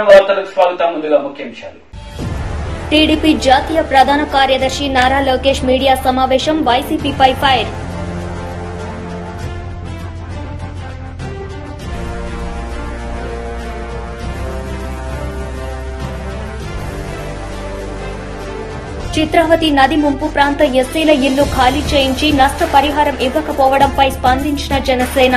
నమస్కారం వార్తలకు స్వాగతం ముందుగా ముఖ్యాంశాలు టీడీపీ జాతీయ ప్రధాన కార్యదర్శి నారా లోకేష్ మీడియా సమావేశం వైసీపీపై ఫైర్ చిత్రావతి నది ముంపు ప్రాంత ఎస్సీల ఇల్లు ఖాళీ చేయించి నష్టపరిహారం ఇవ్వకపోవడంపై స్పందించిన జనసేన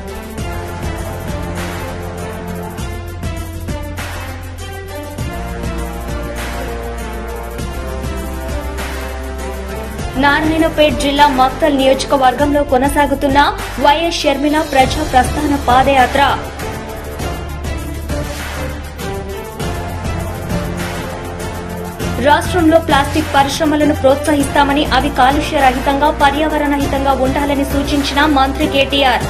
నారాయణపేట్ జిల్లా మక్తల్ నియోజకవర్గంలో కొనసాగుతున్న వైఎస్ షర్మిల ప్రజా ప్రస్థాన పాదయాత్ర రాష్ట్రంలో ప్లాస్టిక్ పరిశ్రమలను ప్రోత్సహిస్తామని అవి కాలుష్య రహితంగా పర్యావరణ హితంగా ఉండాలని సూచించిన మంత్రి కేటీఆర్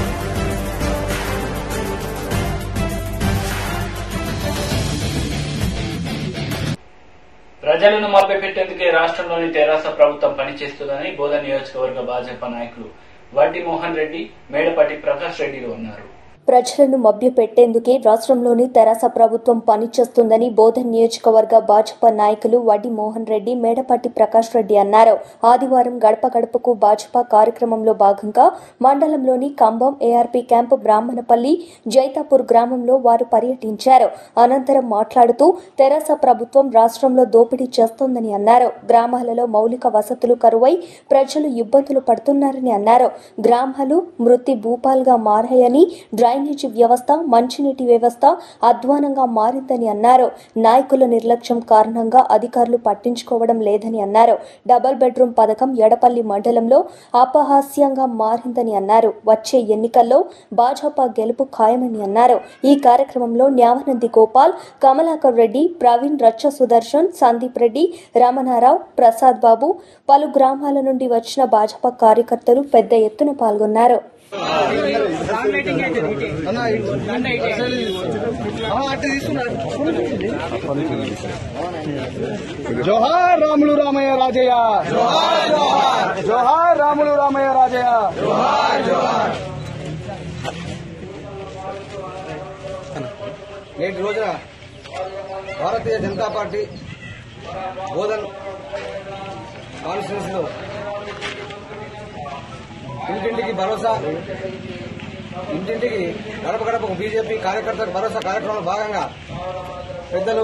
ప్రజలను మభ్యపెట్టేందుకే రాష్ట్రంలోని తెరాస ప్రభుత్వం పనిచేస్తుందని బోధన నియోజకవర్గ భాజపా నాయకులు వడ్డి మోహన్ రెడ్డి మేడపాటి ప్రకాష్ రెడ్డిలు అన్నారు ప్రజలను మభ్యపెట్టేందుకే రాష్ట్రంలోని తెరాస ప్రభుత్వం పనిచేస్తుందని బోధన్ నియోజకవర్గ భాజపా నాయకులు వడ్డి మోహన్ రెడ్డి మేడపాటి ప్రకాష్ రెడ్డి అన్నారు ఆదివారం గడప గడపకు భాజపా కార్యక్రమంలో భాగంగా మండలంలోని కంబం ఏఆర్పీ క్యాంపు బ్రాహ్మణపల్లి జైతాపూర్ గ్రామంలో వారు పర్యటించారు అనంతరం మాట్లాడుతూ తెరాస ప్రభుత్వం రాష్ట్రంలో దోపిడీ చేస్తోందని అన్నారు గ్రామాలలో మౌలిక వసతులు కరువై ప్రజలు ఇబ్బందులు పడుతున్నారని అన్నారు గ్రామాలు మృతి భూపాల్గా మారాయని డ్రైనేజీ వ్యవస్థ మంచినీటి వ్యవస్థ అధ్వానంగా మారిందని అన్నారు నాయకుల నిర్లక్ష్యం కారణంగా అధికారులు పట్టించుకోవడం లేదని అన్నారు డబుల్ బెడ్రూమ్ పథకం ఎడపల్లి మండలంలో అపహాస్యంగా మారిందని అన్నారు వచ్చే ఎన్నికల్లో భాజపా గెలుపు ఖాయమని అన్నారు ఈ కార్యక్రమంలో న్యావనంది గోపాల్ కమలాకర్ రెడ్డి ప్రవీణ్ రచ్చ సుదర్శన్ సందీప్ రెడ్డి రమణారావు ప్రసాద్ బాబు పలు గ్రామాల నుండి వచ్చిన భాజపా కార్యకర్తలు పెద్ద ఎత్తున పాల్గొన్నారు జోహార్ రాములు రామయ్య రాజయ్య జోహార్ రాములు రామయ్య రాజయ్య నేటి రోజున భారతీయ జనతా పార్టీ బోధన్ కాన్స్టిట్యూన్సీలో ఇంటింటికి భరోసా ఇంటింటికి గడప గడపకు బీజేపీ కార్యకర్తలకు భరోసా కార్యక్రమంలో భాగంగా పెద్దలు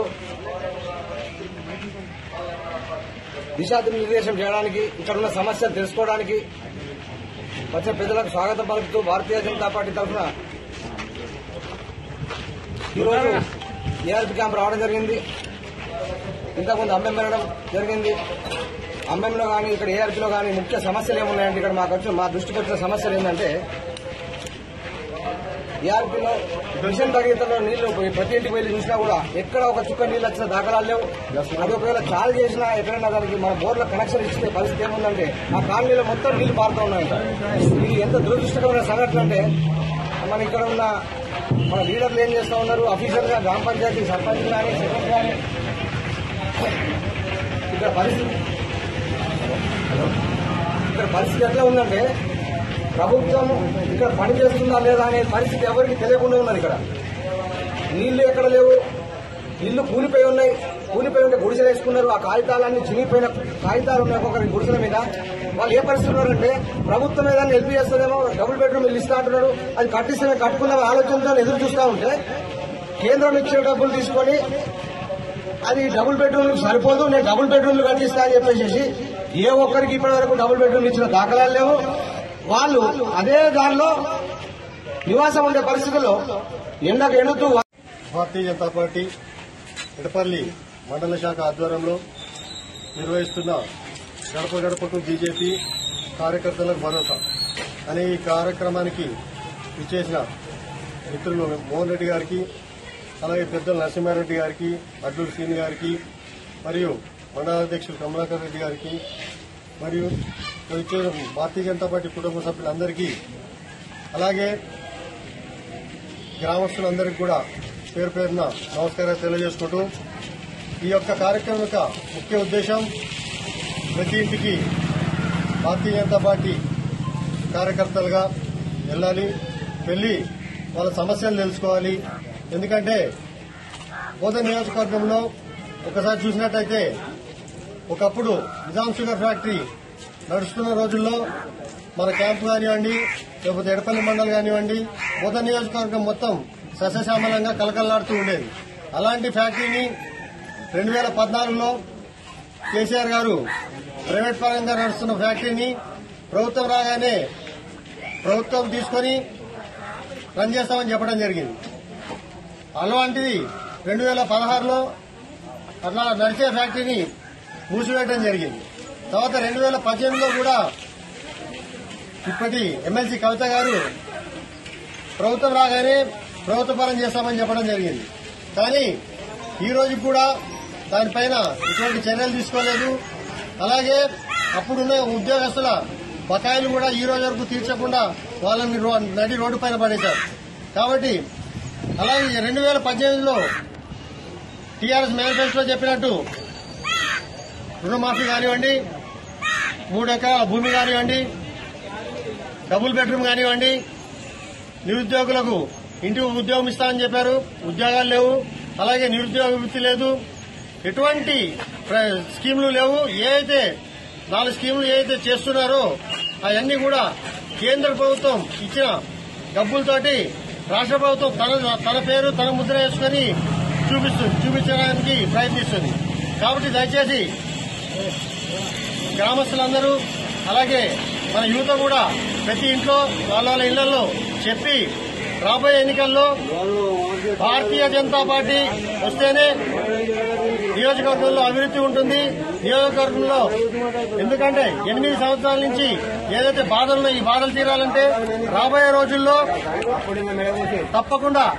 దిశానిర్దేశం చేయడానికి ఇక్కడ ఉన్న సమస్యలు తెలుసుకోవడానికి వచ్చిన పెద్దలకు స్వాగతం పలుకుతూ భారతీయ జనతా పార్టీ తరఫున ఈరోజు ఏఆర్పీ క్యాంప్ రావడం జరిగింది ఇంతకుముందు అమ్మెం వెళ్ళడం జరిగింది అమ్మెంలో కానీ ఇక్కడ ఏఆర్పీలో కానీ ముఖ్య సమస్యలు ఏమున్నాయంటే ఇక్కడ మాకు వచ్చిన మా దృష్టికి వచ్చిన సమస్యలు ఏంటంటే ఏఆర్పీలో మిషన్ తరగతిలో నీళ్లు ప్రతి ఇంటికి వెళ్ళి చూసినా కూడా ఎక్కడ ఒక చుక్క నీళ్ళు వచ్చిన దాఖలాలు లేవు అది ఒకవేళ చాలు చేసినా ఎక్కడైనా దానికి మన బోర్ల కనెక్షన్ ఇచ్చే పరిస్థితి ఏముందంటే ఆ కాలనీలో మొత్తం నీళ్లు పారుతూ ఉన్నాయంట ఇది ఎంత దురదృష్టకరమైన సంఘటన అంటే మన ఇక్కడ ఉన్న మన లీడర్లు ఏం చేస్తా ఉన్నారు అఫీషియల్ గా గ్రామ పంచాయతీ సర్పంచ్ కానీ సెక్రటరీ కానీ ఇక్కడ పరిస్థితి ఇక్కడ పరిస్థితి ఎట్లా ఉందంటే ప్రభుత్వం ఇక్కడ పని చేస్తుందా లేదా అనే పరిస్థితి ఎవరికి తెలియకుండా ఉన్నది ఇక్కడ నీళ్లు ఎక్కడ లేవు ఇల్లు కూలిపోయి ఉన్నాయి కూలిపోయి ఉంటే గుడిసెలు వేసుకున్నారు ఆ కాగితాలన్నీ చినిగిపోయిన కాగితాలు ఉన్నాయి ఒక్కొక్కరి గుడిసెల మీద వాళ్ళు ఏ పరిస్థితి ఉన్నారంటే ప్రభుత్వం ఏదైనా హెల్ప్ చేస్తుందేమో డబుల్ బెడ్రూమ్ ఇల్లు ఇస్తా అంటున్నారు అది కట్టిస్తే కట్టుకున్న ఆలోచనతో ఎదురు చూస్తూ ఉంటే కేంద్రం ఇచ్చిన డబ్బులు తీసుకొని అది డబుల్ బెడ్రూమ్ సరిపోదు నేను డబుల్ బెడ్రూమ్లు కట్టిస్తా అని చెప్పేసి ఏ ఒక్కరికి ఇప్పటి వరకు డబుల్ బెడ్రూమ్ ఇచ్చిన దాఖలాలు లేవు వాళ్ళు అదే దానిలో నివాసం ఉండే పరిస్థితుల్లో ఎండకు ఎండుతూ భారతీయ జనతా పార్టీ ఎడపల్లి మండల శాఖ ఆధ్వర్యంలో నిర్వహిస్తున్న గడప గడపకు బీజేపీ కార్యకర్తలకు భరోసా అనే ఈ కార్యక్రమానికి ఇచ్చేసిన మిత్రులు మోహన్ రెడ్డి గారికి అలాగే పెద్దలు నరసింహారెడ్డి గారికి అడ్లూరు శ్రీని గారికి మరియు మండల అధ్యక్షులు కమలాకర్ రెడ్డి గారికి మరియు ఇక్కడ ఇచ్చేసిన భారతీయ జనతా పార్టీ కుటుంబ సభ్యులందరికీ అలాగే గ్రామస్తులందరికీ కూడా పేరు పేరున నమస్కారాలు తెలియజేసుకుంటూ ఈ యొక్క కార్యక్రమం యొక్క ముఖ్య ఉద్దేశం ప్రతి ఇంటికి భారతీయ జనతా పార్టీ కార్యకర్తలుగా వెళ్ళాలి వెళ్ళి వాళ్ళ సమస్యలు తెలుసుకోవాలి ఎందుకంటే బోధ నియోజకవర్గంలో ఒకసారి చూసినట్టయితే ఒకప్పుడు నిజాం షుగర్ ఫ్యాక్టరీ నడుస్తున్న రోజుల్లో మన క్యాంపు కానివ్వండి లేకపోతే ఎడపల్లి మండలి కానివ్వండి బోధ నియోజకవర్గం మొత్తం సస్యశ్యామలంగా కలకల్లాడుతూ ఉండేది అలాంటి ఫ్యాక్టరీని రెండు వేల పద్నాలుగులో కేసీఆర్ గారు ప్రైవేట్ పరంగా నడుస్తున్న ఫ్యాక్టరీని ప్రభుత్వం రాగానే ప్రభుత్వం తీసుకొని రన్ చేస్తామని చెప్పడం జరిగింది అలాంటిది రెండు వేల పదహారులో అట్లా నడిచే ఫ్యాక్టరీని మూసివేయడం జరిగింది తర్వాత రెండు వేల పద్దెనిమిదిలో కూడా ఇప్పటి ఎమ్మెల్సీ కవిత గారు ప్రభుత్వం రాగానే ప్రభుత్వ పరం చేస్తామని చెప్పడం జరిగింది కానీ ఈ రోజు కూడా దానిపైన ఎటువంటి చర్యలు తీసుకోలేదు అలాగే అప్పుడున్న ఉద్యోగస్తుల బకాయిలు కూడా ఈ రోజు వరకు తీర్చకుండా వాళ్ళని రో- నడి రోడ్డు పైన పడేశారు కాబట్టి అలాగే రెండు వేల పద్దెనిమిదిలో టీఆర్ఎస్ మేనిఫెస్టోలో చెప్పినట్టు రుణమాఫీ కానివ్వండి మూడు ఎకరాల భూమి కానివ్వండి డబుల్ బెడ్రూమ్ కానివ్వండి నిరుద్యోగులకు ఇంటికి ఉద్యోగం ఇస్తామని చెప్పారు ఉద్యోగాలు లేవు అలాగే నిరుద్యోగ వృత్తి లేదు ఎటువంటి ప్ర- స్కీములు లేవు ఏ అయితే నాలుగు స్కీములు ఏ అయితే చేస్తున్నారో అవన్నీ కూడా కేంద్ర ప్రభుత్వం ఇచ్చిన డబ్బులతోటి రాష్ట్ర ప్రభుత్వం తన తన పేరు తన ముద్ర వేసుకుని చూపిస్తుంది చూపించడానికి ప్రయత్నిస్తుంది కాబట్టి దయచేసి గ్రామస్తులందరూ అలాగే మన యువత కూడా ప్రతి ఇంట్లో వాళ్ళ వాళ్ళ ఇళ్లలో చెప్పి రాబోయే ఎన్నికల్లో భారతీయ జనతా పార్టీ వస్తేనే నియోజకవర్గంలో అభివృద్ధి ఉంటుంది నియోజకవర్గంలో ఎందుకంటే ఎనిమిది సంవత్సరాల నుంచి ఏదైతే బాధలు ఈ బాధలు తీరాలంటే రాబోయే రోజుల్లో తప్పకుండా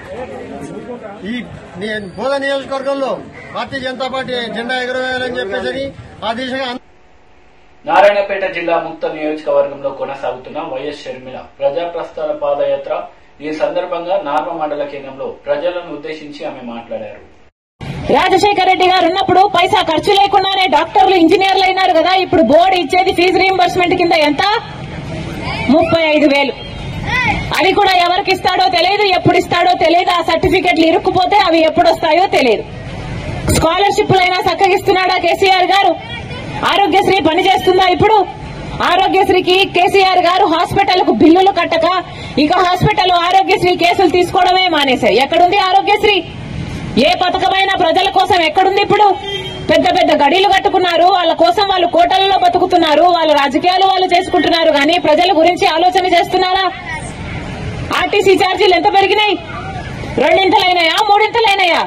ఈ ని- బోధ నియోజకవర్గంలో భారతీయ జనతా పార్టీ జెండా ఎగురవేయాలని చెప్పేసి ఆ దిశగా నారాయణపేట జిల్లా ముక్త నియోజకవర్గంలో కొనసాగుతున్న వైఎస్ షర్మిల ప్రజా ప్రస్థాన పాదయాత్ర ఈ సందర్భంగా నార్మ మండల కేంద్రంలో ప్రజలను ఉద్దేశించి ఆమె మాట్లాడారు రాజశేఖర రెడ్డి గారు ఉన్నప్పుడు పైసా ఖర్చు లేకుండానే డాక్టర్లు ఇంజనీర్లు అయినారు కదా ఇప్పుడు బోర్డు ఇచ్చేది ఫీజు రీంబర్స్మెంట్ కింద ఎంత ముప్పై ఐదు వేలు అది కూడా ఎవరికి ఇస్తాడో తెలియదు ఎప్పుడు ఇస్తాడో తెలియదు ఆ సర్టిఫికెట్లు ఇరుక్కుపోతే అవి ఎప్పుడు వస్తాయో తెలియదు స్కాలర్షిప్లైనా చక్కగిస్తున్నాడా కేసీఆర్ గారు ఆరోగ్యశ్రీ పనిచేస్తుందా ఇప్పుడు ఆరోగ్యశ్రీకి కేసీఆర్ గారు హాస్పిటల్ కు బిల్లులు కట్టక ఇక హాస్పిటల్ ఆరోగ్యశ్రీ కేసులు తీసుకోవడమే మానేశారు ఎక్కడుంది ఆరోగ్యశ్రీ ఏ పథకమైనా ప్రజల కోసం ఎక్కడుంది ఇప్పుడు పెద్ద పెద్ద గడీలు కట్టుకున్నారు వాళ్ళ కోసం వాళ్ళు కోటలలో బతుకుతున్నారు వాళ్ళ రాజకీయాలు వాళ్ళు చేసుకుంటున్నారు కానీ ప్రజల గురించి ఆలోచన చేస్తున్నారా ఆర్టీసీ ఛార్జీలు ఎంత పెరిగినాయి రెండింతలైనాయా మూడింతలైనాయా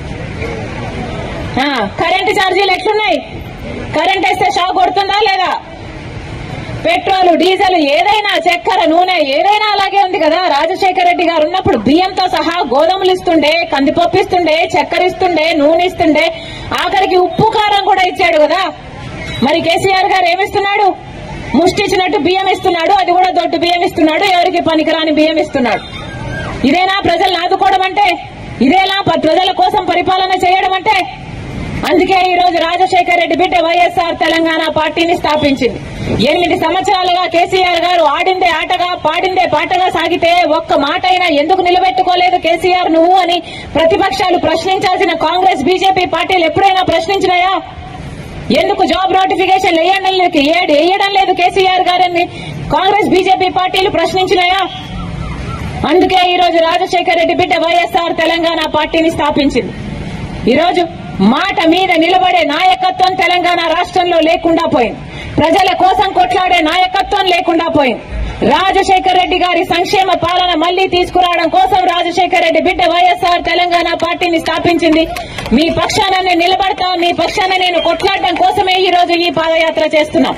ఆ, కరెంటు ఛార్జీలు ఎట్లున్నాయి కరెంట్ వేస్తే షాక్ కొడుతుందా లేదా పెట్రోల్ డీజిల్ ఏదైనా చక్కెర నూనె ఏదైనా అలాగే ఉంది కదా రాజశేఖర రెడ్డి గారు ఉన్నప్పుడు బియ్యంతో సహా గోధుమలు ఇస్తుండే కందిపప్పు ఇస్తుండే చక్కెర ఇస్తుండే నూనె ఇస్తుండే ఆఖరికి ఉప్పు కారం కూడా ఇచ్చాడు కదా మరి కేసీఆర్ గారు ఏమిస్తున్నాడు ముష్టి ఇచ్చినట్టు బియ్యం ఇస్తున్నాడు అది కూడా దొడ్డు బియ్యం ఇస్తున్నాడు ఎవరికి పనికిరాని బియ్యం ఇస్తున్నాడు ఇదేనా ప్రజలు ఆదుకోవడం అంటే ఇదేనా ప- ప్రజల కోసం పరిపాలన చేయడం అంటే అందుకే ఈ రోజు రాజశేఖర రెడ్డి బిడ్డ వైఎస్ఆర్ తెలంగాణ పార్టీని స్థాపించింది ఎనిమిది సంవత్సరాలుగా కేసీఆర్ గారు ఆడిందే ఆటగా పాడిందే పాటగా సాగితే ఒక్క మాట అయినా ఎందుకు నిలబెట్టుకోలేదు కేసీఆర్ నువ్వు అని ప్రతిపక్షాలు ప్రశ్నించాల్సిన కాంగ్రెస్ బీజేపీ పార్టీలు ఎప్పుడైనా ప్రశ్నించినాయా ఎందుకు జాబ్ నోటిఫికేషన్ వేయడం లేదు వేయడం లేదు కేసీఆర్ గారని కాంగ్రెస్ బీజేపీ పార్టీలు ప్రశ్నించినాయా అందుకే ఈ రోజు రాజశేఖర రెడ్డి బిడ్డ వైఎస్ఆర్ తెలంగాణ పార్టీని స్థాపించింది ఈ రోజు మాట మీద నిలబడే నాయకత్వం తెలంగాణ రాష్ట్రంలో లేకుండా పోయింది ప్రజల కోసం కొట్లాడే నాయకత్వం లేకుండా పోయింది రాజశేఖర రెడ్డి గారి సంక్షేమ పాలన మళ్లీ తీసుకురావడం కోసం రాజశేఖర రెడ్డి బిడ్డ వైఎస్ఆర్ తెలంగాణ పార్టీని స్థాపించింది మీ పక్షాన నేను నిలబడతా మీ పక్షాన నేను కొట్లాడడం కోసమే ఈ రోజు ఈ పాదయాత్ర చేస్తున్నాం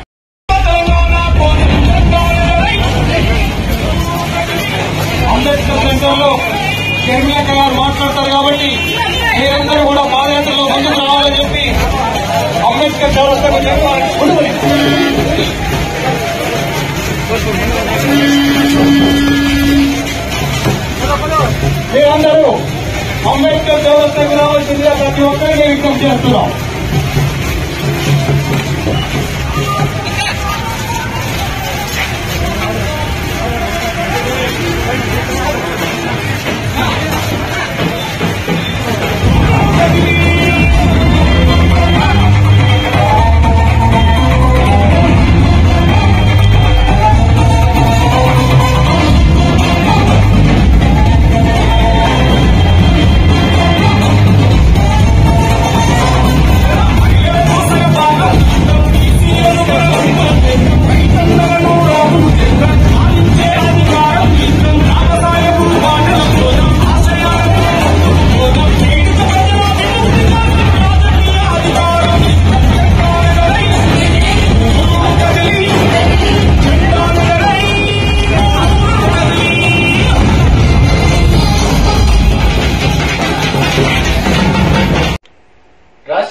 అంబేద్కర్ సెంటర్ లో షర్మిలక్క గారు మాట్లాడతారు కాబట్టి మీరందరూ కూడా పాదయాత్రలో ముందుకు రావాలని చెప్పి అంబేద్కర్ చౌరస్తాకు మీరందరూ అంబేద్కర్ చౌరస్తాకు రావాల్సిందిగా ప్రతి ఒక్కరికి విజ్ఞప్తి చేస్తున్నాం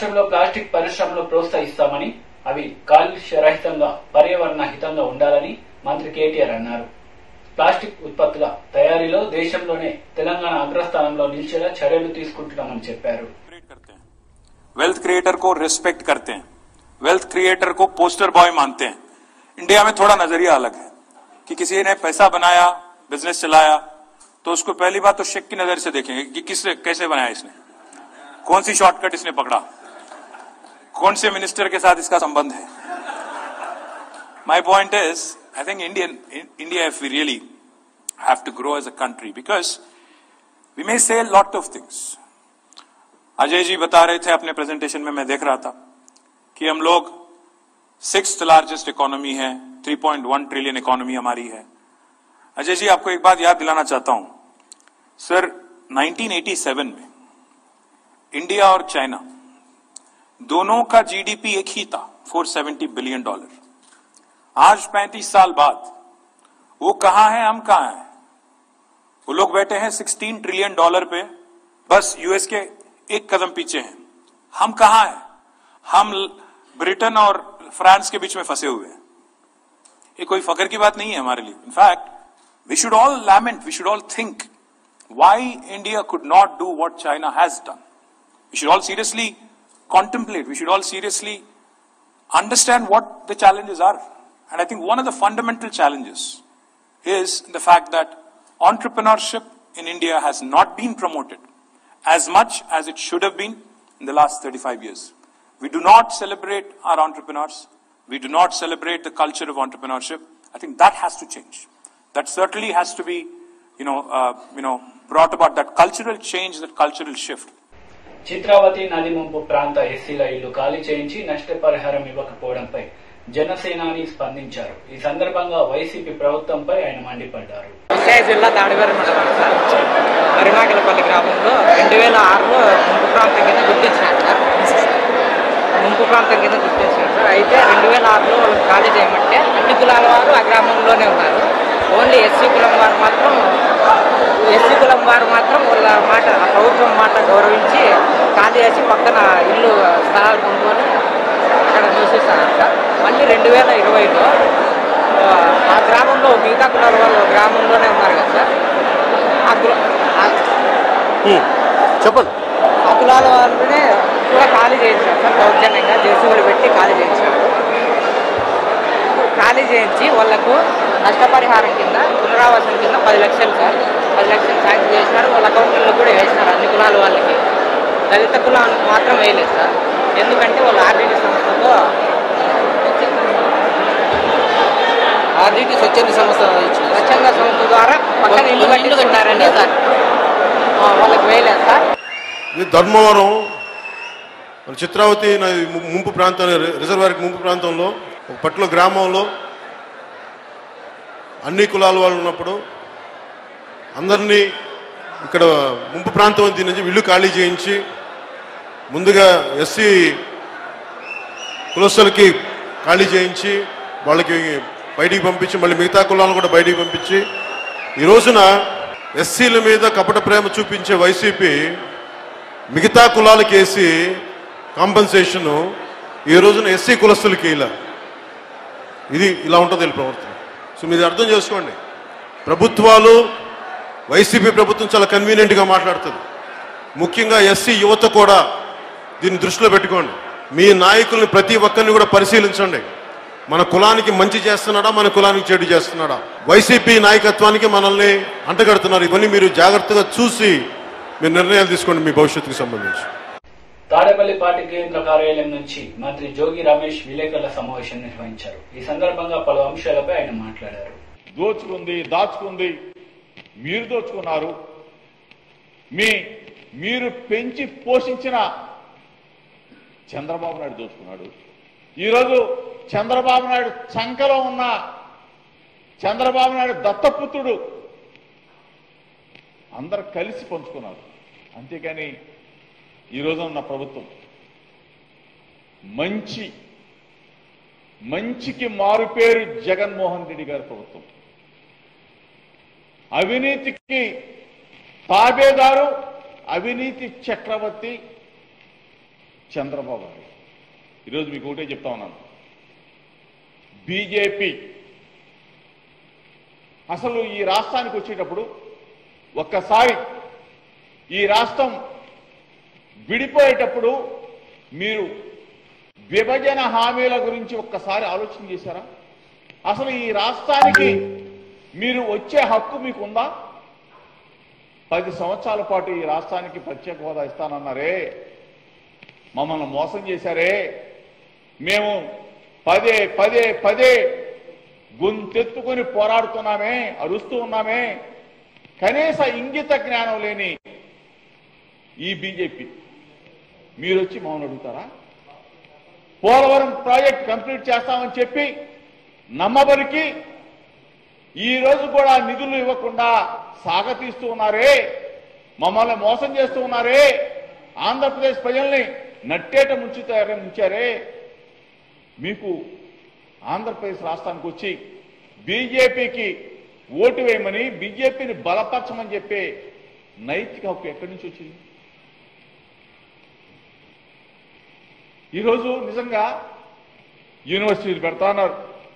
రాష్ట్రంలో ప్లాస్టిక్ పరిశ్రమలు ప్రోత్సహిస్తామని అవి కాలుష్యరహితంగా పర్యావరణ హితంగా ఉండాలని మంత్రి కేటీఆర్ అన్నారు ప్లాస్టిక్ ఉత్పత్తుల తయారీలో దేశంలోనే తెలంగాణ అగ్రస్థానంలో నిలిచేలా చర్యలు తీసుకుంటున్నామని చెప్పారు क्रिएट करते हैं वेल्थ क्रिएटर को रिस्पेक्ट करते हैं वेल्थ क्रिएटर को पोस्टर बॉय मानते हैं इंडिया में थोड़ा नजरिया अलग है कि किसी ने पैसा बनाया बिजनेस चलाया तो उसको पहली बात तो शेक की नजर से देखेंगे कि किस कैसे बनाया इसने कौन सी शॉर्टकट इसने पकड़ा कौन से मिनिस्टर के साथ इसका संबंध है my point is I think Indian India if we really have to grow as a country because we may say lot of things Ajay ji बता रहे थे अपने प्रेजेंटेशन में मैं देख रहा था कि हम लोग सिक्स लार्जेस्ट इकोनॉमी है 3.1 ट्रिलियन इकोनॉमी हमारी है अजय जी आपको एक बात याद दिलाना चाहता हूं सर 1987 में इंडिया और चाइना दोनों का जीडीपी एक ही था 470 बिलियन डॉलर आज 35 साल बाद वो कहां है हम कहां हैं वो लोग बैठे हैं 16 ट्रिलियन डॉलर पे बस यूएस के एक कदम पीछे हैं हम कहां हैं हम ब्रिटेन और फ्रांस के बीच में फंसे हुए हैं ये कोई फकर की बात नहीं है हमारे लिए in fact we should all lament we should all think why India could not do what China has done we should all seriously contemplate we should all seriously understand what the challenges are and i think one of the fundamental challenges is the fact that entrepreneurship in India has not been promoted as much as it should have been in the last 35 years. We do not celebrate our entrepreneurs. We do not celebrate the culture of entrepreneurship. I think that has to change. That certainly has to be, you know, uh, you know, brought about that cultural change, that cultural shift. Chitravati నది ముంపు ప్రాంత ఎస్సీల ఇల్లు ఖాళీ చేయించి నష్టపరిహారం ఇవ్వకపోవడంపై జనసేనాని స్పందించారు ఈ సందర్భంగా వైసీపీ ప్రభుత్వంపై ఆయన మండిపడ్డారు విజయనగరం జిల్లా తాడివేరు మండలం సార్ మరిమాకలపల్లి గ్రామంలో రెండు వేల ఆరులో ముంపు ప్రాంతం కింద గుర్తించినారు సార్ ముంపు ప్రాంతం కింద గుర్తించారు సార్ అయితే రెండు వేల ఆరులో వాళ్ళకి ఖాళీ చేయమంటే అన్ని కులాల వారు ఆ గ్రామంలోనే ఉన్నారు ఓన్లీ ఎస్సీ కులం వారు మాత్రం ఎస్సీ కులం వారు మాత్రం వాళ్ళ మాట ఆ ప్రభుత్వం మాట గౌరవించి ఖాళీ చేసి పక్కన ఇల్లు స్థలాలు కొనుక్కొని అక్కడ నివసిస్తారు సార్ మళ్ళీ రెండు వేల ఇరవైలో ఆ, ఆ గ్రామంలో మిగతా కులాల వాళ్ళు ఆ గ్రామంలోనే ఉన్నారు కదా సార్ ఆ కుల ఆ- చెప్పండి ఆ కులాల వాళ్ళనే కూడా ఖాళీ చేయించారు సార్ దౌర్జన్యంగా జేసీబీలు పెట్టి ఖాళీ చేయించారు ఖాళీ చేయించి వాళ్లకు నష్టపరిహారం కింద పునరావాసం కింద పది లక్షలు సార్ పది లక్షలు శాంక్షన్ చేసినారు వాళ్ళ అకౌంట్లో కూడా వేసినారు అన్ని కులాల వాళ్ళకి దళిత కులానికి మాత్రం వేయలేదు సార్ ఎందుకంటే వాళ్ళు ఆర్డీటీ సంస్థతో ఆర్డీటీ స్వచ్ఛంద సంస్థ స్వచ్ఛంద సంస్థ ద్వారా పక్కన ఇల్లు కట్టించుకున్నారని సార్ ఆ, వాళ్ళకి వేయలేదు సార్ ఇది ధర్మవరం మన చిత్రావతి నది ము- ముంపు ప్రాంతం రిజర్వాయర్ ముంపు ప్రాంతంలో ఒక పట్ల గ్రామంలో అన్ని కులాల వాళ్ళు ఉన్నప్పుడు అందరినీ ఇక్కడ ముంపు ప్రాంతం దీని నుంచి ఇల్లు ఖాళీ చేయించి ముందుగా ఎస్సీ కులస్తులకి ఖాళీ చేయించి వాళ్ళకి బయటికి పంపించి మళ్ళీ మిగతా కులాలను కూడా బయటికి పంపించి ఈ రోజున ఎస్సీల మీద కపట ప్రేమ చూపించే వైసీపీ మిగతా కులాలకి వేసి కాంపన్సేషన్ ఈ రోజున ఎస్సీ కులస్తులకి ఇలా ఇది ఇలా ఉంటుంది వీళ్ళ ప్రవర్తన సో మీరు అర్థం చేసుకోండి ప్రభుత్వాలు వైసీపీ ప్రభుత్వం చాలా కన్వీనియంట్గా మాట్లాడుతుంది ముఖ్యంగా ఎస్సీ యువత కూడా దీన్ని దృష్టిలో పెట్టుకోండి మీ నాయకుల్ని ప్రతి ఒక్కరిని కూడా పరిశీలించండి మన కులానికి మంచి చేస్తున్నాడా మన కులానికి చెడు చేస్తున్నాడా వైసీపీ నాయకత్వానికి మనల్ని అంటగడుతున్నారు ఇవన్నీ మీరు జాగ్రత్తగా చూసి మీరు నిర్ణయాలు తీసుకోండి మీ భవిష్యత్తుకు సంబంధించి తాడేపల్లి పార్టీ కేంద్ర కార్యాలయం నుంచి మంత్రి జోగి రమేష్ విలేకరుల సమావేశం నిర్వహించారు ఈ సందర్భంగా పలు అంశాలపై ఆయన మాట్లాడారు దోచుకుంది దాచుకుంది మీరు దోచుకున్నారు మీ మీరు పెంచి పోషించిన చంద్రబాబు నాయుడు దోచుకున్నాడు ఈరోజు చంద్రబాబు నాయుడు చంకలో ఉన్న చంద్రబాబు నాయుడు దత్తపుత్రుడు అందరు కలిసి పంచుకున్నారు అంతేకాని ఈ రోజున ఉన్న ప్రభుత్వం మంచి మంచికి మారుపేరు జగన్మోహన్ రెడ్డి గారి ప్రభుత్వం అవినీతికి తాబేదారు అవినీతి చక్రవర్తి చంద్రబాబు నాయుడు ఈరోజు మీకు ఒకటే చెప్తా ఉన్నాను బీజేపీ అసలు ఈ రాష్ట్రానికి వచ్చేటప్పుడు ఒక్కసారి ఈ రాష్ట్రం విడిపోయేటప్పుడు మీరు విభజన హామీల గురించి ఒక్కసారి ఆలోచన చేశారా అసలు ఈ రాష్ట్రానికి మీరు వచ్చే హక్కు మీకు ఉందా పది సంవత్సరాల పాటు ఈ రాష్ట్రానికి ప్రత్యేక హోదా ఇస్తానన్నారే మమ్మల్ని మోసం చేశారే మేము పదే పదే పదే గొంతెత్తుకొని పోరాడుతున్నామే అరుస్తూ ఉన్నామే కనీస ఇంగిత జ్ఞానం లేని ఈ బీజేపీ మీరు వచ్చి మమ్మల్ని అడుగుతారా పోలవరం ప్రాజెక్ట్ కంప్లీట్ చేస్తామని చెప్పి నమ్మబరికి ఈ రోజు కూడా నిధులు ఇవ్వకుండా సాగతీస్తూ ఉన్నారే మమ్మల్ని మోసం చేస్తూ ఉన్నారే ఆంధ్రప్రదేశ్ ప్రజల్ని నట్టేట ముంచుతారే ముంచారే మీకు ఆంధ్రప్రదేశ్ రాష్ట్రానికి వచ్చి బీజేపీకి ఓటు వేయమని బీజేపీని బలపరచమని చెప్పే నైతిక హక్కు ఎక్కడి నుంచి వచ్చింది ఈరోజు నిజంగా యూనివర్సిటీలు పెడతాన్నారు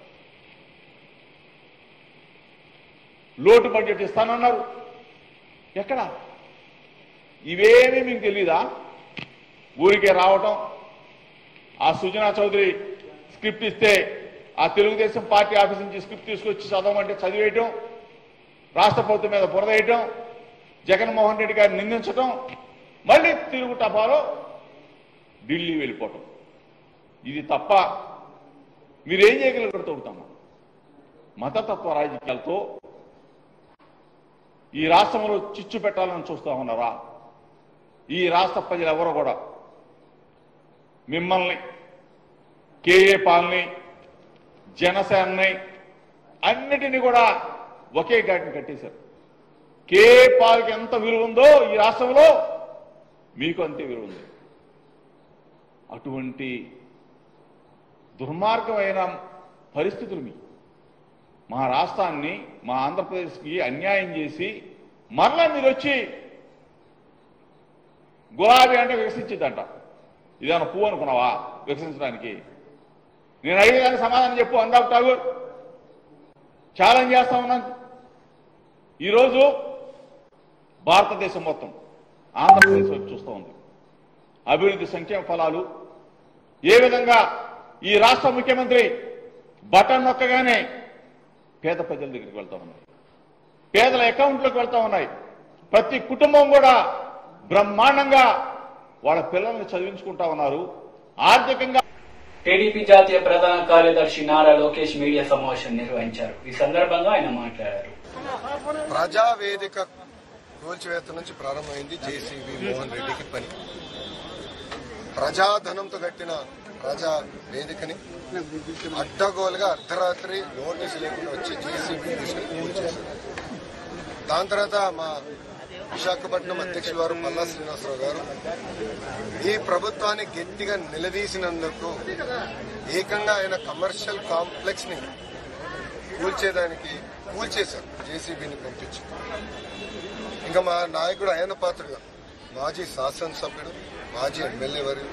లోటు బడ్జెట్ ఇస్తానన్నారు ఎక్కడ ఇవేమీ మీకు తెలీదా ఊరికే రావటం ఆ సుజనా చౌదరి స్క్రిప్ట్ ఇస్తే ఆ తెలుగుదేశం పార్టీ ఆఫీస్ నుంచి స్క్రిప్ట్ తీసుకొచ్చి చదవమంటే చదివేయటం రాష్ట్ర ప్రభుత్వం మీద బురదేయటం జగన్మోహన్ రెడ్డి గారిని నిందించటం మళ్ళీ తిరుగు టపాలో ఢిల్లీ వెళ్ళిపోవటం ఇది తప్ప మీరేం చేయగలిగారు తోడుతామా మతతత్వ రాజకీయాలతో ఈ రాష్ట్రంలో చిచ్చు పెట్టాలని చూస్తా ఉన్నారా ఈ రాష్ట్ర ప్రజలు ఎవరు కూడా మిమ్మల్ని కేఏ పాల్ని జనసేనని అన్నిటినీ కూడా ఒకే ఘాటిని కట్టేశారు కేఏ పాల్కి ఎంత విలువ ఉందో ఈ రాష్ట్రంలో మీకు అంతే విలువ ఉంది అటువంటి దుర్మార్గమైన పరిస్థితులు మీ మా రాష్ట్రాన్ని మా ఆంధ్రప్రదేశ్కి అన్యాయం చేసి మరలా మీరు వచ్చి గులాబీ అంటే వికసించిద్దంట ఇదేమన్నా పువ్వు అనుకున్నావా వికసించడానికి నేను అడిగే దానికి సమాధానం చెప్పు అందాబ్ ఠాగూర్ ఛాలెంజ్ చేస్తా ఉన్నాను ఈరోజు భారతదేశం మొత్తం ఆంధ్రప్రదేశ్ వైపు చూస్తూ ఉంది అభివృద్ధి సంక్షేమ ఫలాలు ఏ విధంగా ఈ రాష్ట్ర ముఖ్యమంత్రి బటన్ నొక్కగానే పేద ప్రజల దగ్గరికి వెళ్తా ఉన్నాయి పేదల అకౌంట్లోకి వెళ్తా ఉన్నాయి ప్రతి కుటుంబం కూడా బ్రహ్మాండంగా వాళ్ళ పిల్లల్ని చదివించుకుంటా ఉన్నారు ఆర్థికంగా టీడీపీ జాతీయ ప్రధాన కార్యదర్శి నారా లోకేష్ మీడియా సమావేశం నిర్వహించారు ఈ సందర్భంగా ఆయన మాట్లాడారు ప్రజావేదిక కూల్చివేత నుంచి ప్రారంభమైంది జేసీబీ మోహన్ రెడ్డికి పని ప్రజాధనంతో కట్టిన ప్రజా వేదికని అడ్డగోలుగా అర్ధరాత్రి నోటీసు లేకుండా వచ్చి జేసీబీ తీసుకుని కూల్చేశారు దాని తర్వాత మా విశాఖపట్నం అధ్యక్షుల వారు పల్లా శ్రీనివాసరావు గారు ఈ ప్రభుత్వాన్ని గట్టిగా నిలదీసినందుకు ఏకంగా ఆయన కమర్షియల్ కాంప్లెక్స్ ని కూల్చేదానికి కూల్చేశారు జేసీబీని పంపించి ఇంకా మా నాయకుడు ఆయన పాత్రగా మాజీ శాసనసభ్యుడు మాజీ ఎమ్మెల్యే వారు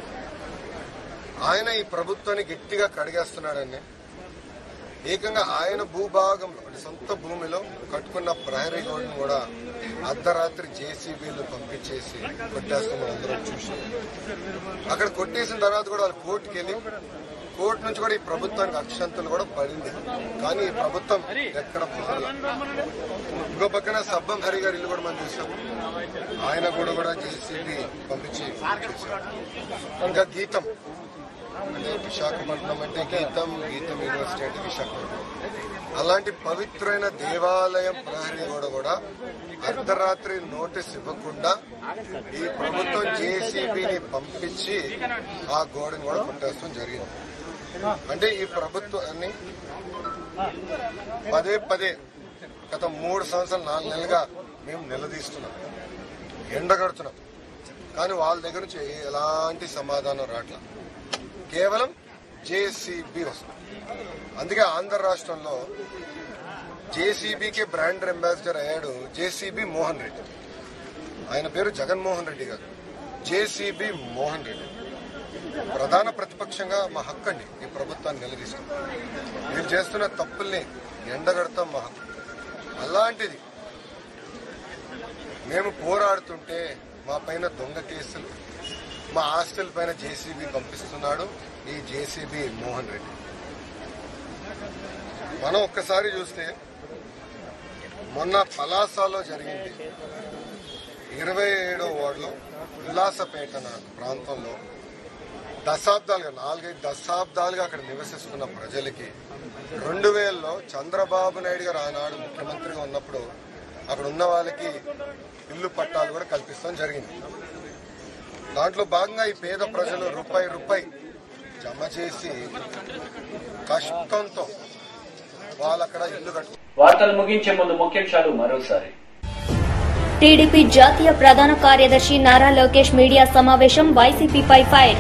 ఆయన ఈ ప్రభుత్వాన్ని గట్టిగా కడిగేస్తున్నాడని ఏకంగా ఆయన భూభాగంలో అంటే సొంత భూమిలో కట్టుకున్న ప్రహరీ గోడను కూడా అర్ధరాత్రి జేసీబీలు పంపించేసి కొట్టేస్తామని అందరం చూసాం అక్కడ కొట్టేసిన తర్వాత కూడా వాళ్ళు కోర్టుకి వెళ్ళి కోర్టు నుంచి కూడా ఈ ప్రభుత్వానికి అక్షంతలు కూడా పడింది కానీ ఈ ప్రభుత్వం ఎక్కడ మారల ఇంకో పక్కన సబ్బం హరి గారి ఇల్లు కూడా మనం చూసాం ఆయన కూడా కూడా జేసీబీ పంపించి చేశారు. ఇంకా గీతం అంటే విశాఖపట్నం అంటే గీతం గీతం యూనివర్సిటీ అంటే విశాఖపట్నం అలాంటి పవిత్రమైన దేవాలయం ప్రహరీ గోడ కూడా అర్ధరాత్రి నోటీస్ ఇవ్వకుండా ఈ ప్రభుత్వం జేసీబీని పంపించి ఆ గోడని కూడా కొట్టేస్తాం జరిగింది అంటే ఈ ప్రభుత్వాన్ని పదే పదే గత మూడు సంవత్సరాలు నాలుగు నెలలుగా మేము నిలదీస్తున్నాం ఎండగడుతున్నాం కానీ వాళ్ళ దగ్గర నుంచి ఎలాంటి సమాధానం రావట్లా కేవలం జేసీబీ వస్తుంది అందుకే ఆంధ్ర రాష్ట్రంలో జేసీబీకి బ్రాండ్ అంబాసిడర్ అయ్యాడు జేసీబీ మోహన్ రెడ్డి ఆయన పేరు జగన్మోహన్ రెడ్డి గారు జేసీబీ మోహన్ రెడ్డి ప్రధాన ప్రతిపక్షంగా మా హక్కు అండి ఈ ప్రభుత్వాన్ని నిలదీస్తాం వీళ్ళు చేస్తున్న తప్పుల్ని ఎండగడతాం మా హక్కు అలాంటిది మేము పోరాడుతుంటే మా పైన దొంగ కేసులు మా హాస్టల్ పైన జేసీబీ పంపిస్తున్నాడు ఈ జేసీబీ మోహన్ రెడ్డి మనం ఒక్కసారి చూస్తే మొన్న పలాసాలో జరిగింది ఇరవై ఏడో వార్డులో ఉల్లాసపేట అనే ప్రాంతంలో దశాబ్దాలుగా నాలుగైదు దశాబ్దాలుగా అక్కడ నివసిస్తున్న ప్రజలకి రెండు వేలలో చంద్రబాబు నాయుడు గారు ఆనాడు ముఖ్యమంత్రిగా ఉన్నప్పుడు అక్కడ ఉన్న వాళ్ళకి ఇల్లు పట్టాలు కూడా కల్పిస్తాం జరిగింది దాంట్లో భాగంగా ఈ పేద ప్రజలు రూపాయి రూపాయి జమ చేసి కష్టంతో వాళ్ళు అక్కడ ఇల్లు కట్టు వార్తలు ముగించే ముందు ముఖ్యాంశాలు మరోసారి టీడీపీ జాతీయ ప్రధాన కార్యదర్శి నారా లోకేష్ మీడియా సమావేశం వైసీపీపై ఫైర్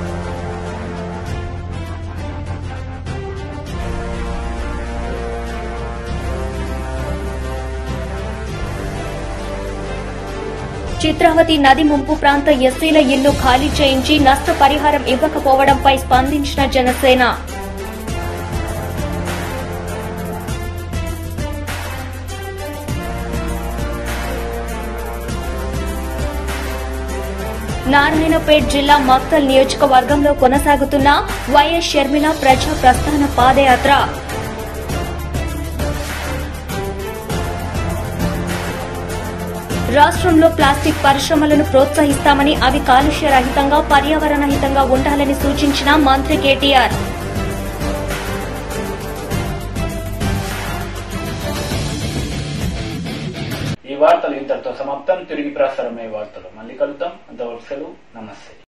చిత్రావతి నది ముంపు ప్రాంత ఎస్సీల ఇల్లు ఖాళీ చేయించి నష్టపరిహారం ఇవ్వకపోవడంపై స్పందించిన జనసేన నారాయణపేట్ జిల్లా మక్తల్ నియోజకవర్గంలో కొనసాగుతున్న వైఎస్ షర్మిల ప్రజా ప్రస్థాన పాదయాత్ర రాష్ట్రంలో ప్లాస్టిక్ పరిశ్రమలను ప్రోత్సహిస్తామని అవి కాలుష్య రహితంగా పర్యావరణ హితంగా ఉండాలని సూచించిన మంత్రి కేటీఆర్ ఈ వార్తలు ఇంతటితో సమాప్తం తిరిగి ప్రసారమయ్యే వార్తలు మళ్ళీ కలుద్దాం అంతవరకు సెలవు నమస్తే